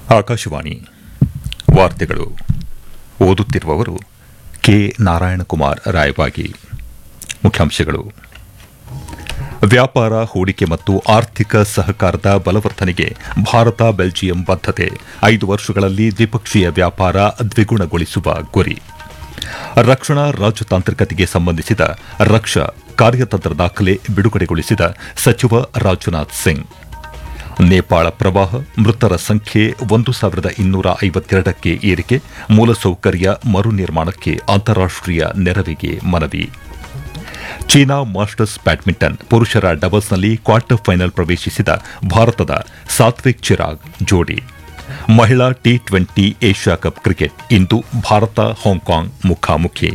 ಆಕಾಶವಾಣಿ ವಾರ್ತೆಗಳು ಓದುತ್ತಿರುವವರು ಕೆ ನಾರಾಯಣಕುಮಾರ್ ರಾಯಬಾಗಿ ಮುಖ್ಯಾಂಶಗಳು ವ್ಯಾಪಾರ ಹೂಡಿಕೆ ಮತ್ತು ಆರ್ಥಿಕ ಸಹಕಾರದ ಬಲವರ್ಧನೆಗೆ ಭಾರತ ಬೆಲ್ಜಿಯಂ ಬದ್ಧತೆ ಐದು ವರ್ಷಗಳಲ್ಲಿ ದ್ವಿಪಕ್ಷೀಯ ವ್ಯಾಪಾರ ದ್ವಿಗುಣಗೊಳಿಸುವ ಗುರಿ ರಕ್ಷಣಾ ರಾಜತಾಂತ್ರಿಕತೆಗೆ ಸಂಬಂಧಿಸಿದ ರಕ್ಷಾ ಕಾರ್ಯತಂತ್ರ ದಾಖಲೆ ಬಿಡುಗಡೆಗೊಳಿಸಿದ ಸಚಿವ ರಾಜನಾಥ್ ಸಿಂಗ್ ನೇಪಾಳ ಪ್ರವಾಹ ಮೃತರ ಸಂಖ್ಯೆ ಒಂದು ಸಾವಿರದ ಇನ್ನೂರ ಐವತ್ತೆರಡಕ್ಕೆ ಏರಿಕೆ ಮೂಲಸೌಕರ್ಯ ಮರು ನಿರ್ಮಾಣಕ್ಕೆ ಅಂತಾರಾಷ್ಟೀಯ ನೆರವಿಗೆ ಮನವಿ ಚೀನಾ ಮಾಸ್ಟರ್ಸ್ ಬ್ಯಾಡ್ಮಿಂಟನ್ ಪುರುಷರ ಡಬಲ್ಸ್ನಲ್ಲಿ ಕ್ವಾರ್ಟರ್ ಫೈನಲ್ ಪ್ರವೇಶಿಸಿದ ಭಾರತದ ಸಾತ್ವಿಕ್ ಚಿರಾಗ್ ಜೋಡಿ ಮಹಿಳಾ T twenty Asia cup cricket ಇಂದು ಭಾರತ ಹಾಂಕಾಂಗ್ ಮುಖಾಮುಖಿ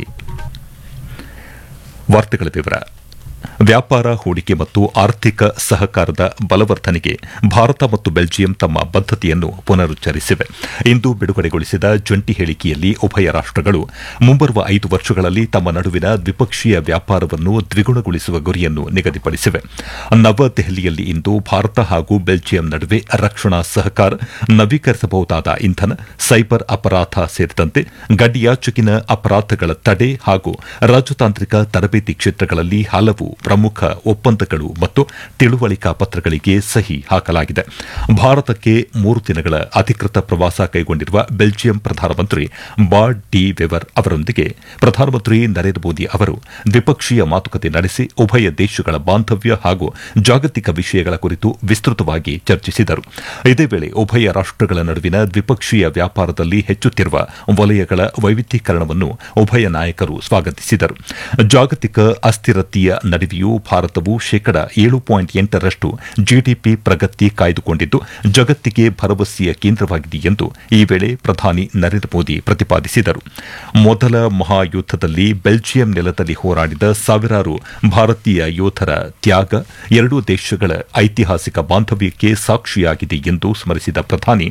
ವಾರ್ತೆಗಳ ವಿವರ ವ್ಯಾಪಾರ ಹೂಡಿಕೆ ಮತ್ತು ಆರ್ಥಿಕ ಸಹಕಾರದ ಬಲವರ್ಧನೆಗೆ ಭಾರತ ಮತ್ತು ಬೆಲ್ಜಿಯಂ ತಮ್ಮ ಬದ್ಧತೆಯನ್ನು ಪುನರುಚ್ಚರಿಸಿವೆ ಇಂದು ಬಿಡುಗಡೆಗೊಳಿಸಿದ ಜಂಟಿ ಹೇಳಿಕೆಯಲ್ಲಿ ಉಭಯ ರಾಷ್ಟಗಳು ಮುಂಬರುವ ಐದು ವರ್ಷಗಳಲ್ಲಿ ತಮ್ಮ ನಡುವಿನ ದ್ವಿಪಕ್ಷೀಯ ವ್ಯಾಪಾರವನ್ನು ದ್ವಿಗುಣಗೊಳಿಸುವ ಗುರಿಯನ್ನು ನಿಗದಿಪಡಿಸಿವೆ ನವದೆಹಲಿಯಲ್ಲಿ ಇಂದು ಭಾರತ ಹಾಗೂ ಬೆಲ್ಜಿಯಂ ನಡುವೆ ರಕ್ಷಣಾ ಸಹಕಾರ ನವೀಕರಿಸಬಹುದಾದ ಇಂಧನ ಸೈಬರ್ ಅಪರಾಧ ಸೇರಿದಂತೆ ಗಡಿಯಾಚೆಗಿನ ಅಪರಾಧಗಳ ತಡೆ ಹಾಗೂ ರಾಜತಾಂತ್ರಿಕ ತರಬೇತಿ ಕ್ಷೇತ್ರಗಳಲ್ಲಿ ಹಲವು ಪ್ರಮುಖ ಒಪ್ಪಂದಗಳು ಮತ್ತು ತಿಳುವಳಿಕಾ ಪತ್ರಗಳಿಗೆ ಸಹಿ ಹಾಕಲಾಗಿದೆ ಭಾರತಕ್ಕೆ ಮೂರು ದಿನಗಳ ಅಧಿಕೃತ ಪ್ರವಾಸ ಕೈಗೊಂಡಿರುವ ಬೆಲ್ಜಿಯಂ ಪ್ರಧಾನಮಂತ್ರಿ ಬಾಡ್ ಡಿ ವೆವರ್ ಅವರೊಂದಿಗೆ ಪ್ರಧಾನಮಂತ್ರಿ ನರೇಂದ್ರ ಮೋದಿ ಅವರು ದ್ವಿಪಕ್ಷೀಯ ಮಾತುಕತೆ ನಡೆಸಿ ಉಭಯ ದೇಶಗಳ ಬಾಂಧವ್ಯ ಹಾಗೂ ಜಾಗತಿಕ ವಿಷಯಗಳ ಕುರಿತು ವಿಸ್ತೃತವಾಗಿ ಚರ್ಚಿಸಿದರು ಇದೇ ವೇಳೆ ಉಭಯ ರಾಷ್ಟಗಳ ನಡುವಿನ ದ್ವಿಪಕ್ಷೀಯ ವ್ಯಾಪಾರದಲ್ಲಿ ಹೆಚ್ಚುತ್ತಿರುವ ವಲಯಗಳ ವೈವಿಧ್ಯೀಕರಣವನ್ನು ಉಭಯ ನಾಯಕರು ಸ್ವಾಗತಿಸಿದರು ಜಾಗತಿಕ ಅಸ್ಥಿರತೆಯ ನಡುವೆಯೂ ಭಾರತವು ಶೇಕಡ ಏಳು ಪಾಯಿಂಟ್ ಎಂಟರಷ್ಟು ಜಿಡಿಪಿ ಪ್ರಗತಿ ಕಾಯ್ದುಕೊಂಡಿದ್ದು ಜಗತ್ತಿಗೆ ಭರವಸೆಯ ಕೇಂದ್ರವಾಗಿದೆ ಎಂದು ಈ ವೇಳೆ ಪ್ರಧಾನಿ ನರೇಂದ್ರ ಮೋದಿ ಪ್ರತಿಪಾದಿಸಿದರು ಮೊದಲ ಮಹಾಯುದ್ದದಲ್ಲಿ ಬೆಲ್ಜಿಯಂ ನೆಲದಲ್ಲಿ ಹೋರಾಡಿದ ಸಾವಿರಾರು ಭಾರತೀಯ ಯೋಧರ ತ್ಯಾಗ ಎರಡೂ ದೇಶಗಳ ಐತಿಹಾಸಿಕ ಬಾಂಧವ್ಯಕ್ಕೆ ಸಾಕ್ಷಿಯಾಗಿದೆ ಎಂದು ಸ್ಮರಿಸಿದ ಪ್ರಧಾನಿ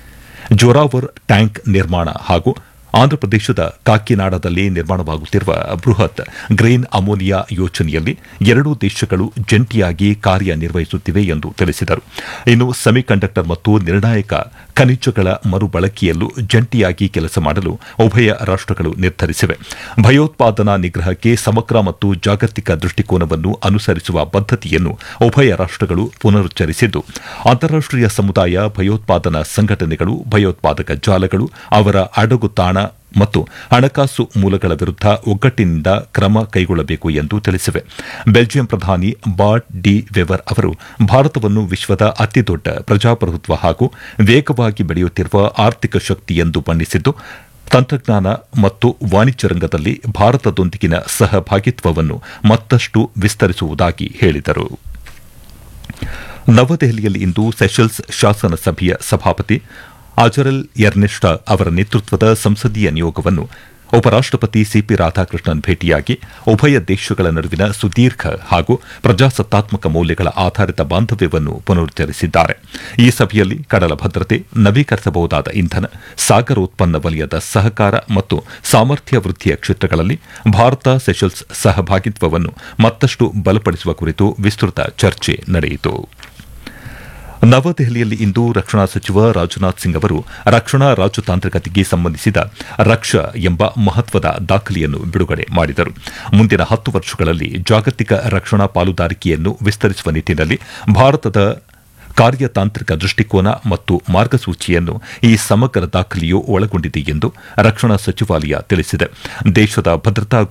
ಜೋರಾವರ್ ಟ್ಯಾಂಕ್ ನಿರ್ಮಾಣ ಹಾಗೂ ಆಂಧ್ರಪ್ರದೇಶದ ಕಾಕಿನಾಡದಲ್ಲಿ ನಿರ್ಮಾಣವಾಗುತ್ತಿರುವ ಬೃಹತ್ ಗ್ರೇನ್ ಅಮೋನಿಯಾ ಯೋಜನೆಯಲ್ಲಿ ಎರಡೂ ದೇಶಗಳು ಜಂಟಿಯಾಗಿ ಕಾರ್ಯನಿರ್ವಹಿಸುತ್ತಿವೆ ಎಂದು ತಿಳಿಸಿದರು ಇನ್ನು ಸೆಮಿಕಂಡಕ್ಟರ್ ಮತ್ತು ನಿರ್ಣಾಯಕ ಖನಿಜಗಳ ಮರುಬಳಕೆಯಲ್ಲೂ ಜಂಟಿಯಾಗಿ ಕೆಲಸ ಮಾಡಲು ಉಭಯ ರಾಷ್ಟಗಳು ನಿರ್ಧರಿಸಿವೆ ಭಯೋತ್ಪಾದನಾ ನಿಗ್ರಹಕ್ಕೆ ಸಮಗ್ರ ಮತ್ತು ಜಾಗತಿಕ ದೃಷ್ಟಿಕೋನವನ್ನು ಅನುಸರಿಸುವ ಬದ್ಧತೆಯನ್ನು ಉಭಯ ರಾಷ್ಟಗಳು ಪುನರುಚ್ಚರಿಸಿದ್ದು ಅಂತಾರಾಷ್ಟೀಯ ಸಮುದಾಯ ಭಯೋತ್ಪಾದನಾ ಸಂಘಟನೆಗಳು ಭಯೋತ್ಪಾದಕ ಜಾಲಗಳು ಅವರ ಅಡಗುತಾಣ ಮತ್ತು ಹಣಕಾಸು ಮೂಲಗಳ ವಿರುದ್ಧ ಒಗ್ಗಟ್ಟಿನಿಂದ ಕ್ರಮ ಕೈಗೊಳ್ಳಬೇಕು ಎಂದು ತಿಳಿಸಿವೆ ಬೆಲ್ಜಿಯಂ ಪ್ರಧಾನಿ ಬಾಡ್ ಡಿ ವೆವರ್ ಅವರು ಭಾರತವನ್ನು ವಿಶ್ವದ ಅತಿದೊಡ್ಡ ಪ್ರಜಾಪ್ರಭುತ್ವ ಹಾಗೂ ವೇಗವಾಗಿ ಬೆಳೆಯುತ್ತಿರುವ ಆರ್ಥಿಕ ಶಕ್ತಿ ಎಂದು ಬಣ್ಣಿಸಿದ್ದು ತಂತ್ರಜ್ಞಾನ ಮತ್ತು ವಾಣಿಜ್ಯ ರಂಗದಲ್ಲಿ ಭಾರತದೊಂದಿಗಿನ ಸಹಭಾಗಿತ್ವವನ್ನು ಮತ್ತಷ್ಟು ವಿಸ್ತರಿಸುವುದಾಗಿ ಹೇಳಿದರು ನವದೆಹಲಿಯಲ್ಲಿ ಇಂದು ಸೆಷಲ್ಸ್ ಶಾಸನ ಸಭೆಯ ಸಭಾಪತಿ ಅಜರಲ್ ಎರ್ನೆಸ್ಟಾ ಅವರ ನೇತೃತ್ವದ ಸಂಸದೀಯ ನಿಯೋಗವನ್ನು ಉಪರಾಷ್ಟಪತಿ ಸಿಪಿ ರಾಧಾಕೃಷ್ಣನ್ ಭೇಟಿಯಾಗಿ ಉಭಯ ದೇಶಗಳ ನಡುವಿನ ಸುದೀರ್ಘ ಹಾಗೂ ಪ್ರಜಾಸತ್ತಾತ್ಮಕ ಮೌಲ್ಯಗಳ ಆಧಾರಿತ ಬಾಂಧವ್ಯವನ್ನು ಪುನರುಚ್ಚರಿಸಿದ್ದಾರೆ ಈ ಸಭೆಯಲ್ಲಿ ಕಡಲ ಭದ್ರತೆ ನವೀಕರಿಸಬಹುದಾದ ಇಂಧನ ಸಾಗರೋತ್ಪನ್ನ ವಲಯದ ಸಹಕಾರ ಮತ್ತು ಸಾಮರ್ಥ್ಯ ವೃದ್ಧಿಯ ಕ್ಷೇತ್ರಗಳಲ್ಲಿ ಭಾರತ ಸೆಷಲ್ಸ್ ಸಹಭಾಗಿತ್ವವನ್ನು ಮತ್ತಷ್ಟು ಬಲಪಡಿಸುವ ಕುರಿತು ವಿಸ್ತೃತ ಚರ್ಚೆ ನಡೆಯಿತು ನವದೆಹಲಿಯಲ್ಲಿ ಇಂದು ರಕ್ಷಣಾ ಸಚಿವ ರಾಜನಾಥ್ ಸಿಂಗ್ ಅವರು ರಕ್ಷಣಾ ರಾಜತಾಂತ್ರಿಕತೆಗೆ ಸಂಬಂಧಿಸಿದ ರಕ್ಷಾ ಎಂಬ ಮಹತ್ವದ ದಾಖಲೆಯನ್ನು ಬಿಡುಗಡೆ ಮಾಡಿದರು ಮುಂದಿನ ಹತ್ತು ವರ್ಷಗಳಲ್ಲಿ ಜಾಗತಿಕ ರಕ್ಷಣಾ ಪಾಲುದಾರಿಕೆಯನ್ನು ವಿಸ್ತರಿಸುವ ನಿಟ್ಟಿನಲ್ಲಿ ಭಾರತದ ಕಾರ್ಯತಾಂತ್ರಿಕ ದೃಷ್ಟಿಕೋನ ಮತ್ತು ಮಾರ್ಗಸೂಚಿಯನ್ನು ಈ ಸಮಗ್ರ ದಾಖಲೆಯು ಒಳಗೊಂಡಿದೆ ಎಂದು ರಕ್ಷಣಾ ಸಚಿವಾಲಯ ತಿಳಿಸಿದೆ ದೇಶದ ಭದ್ರತಾ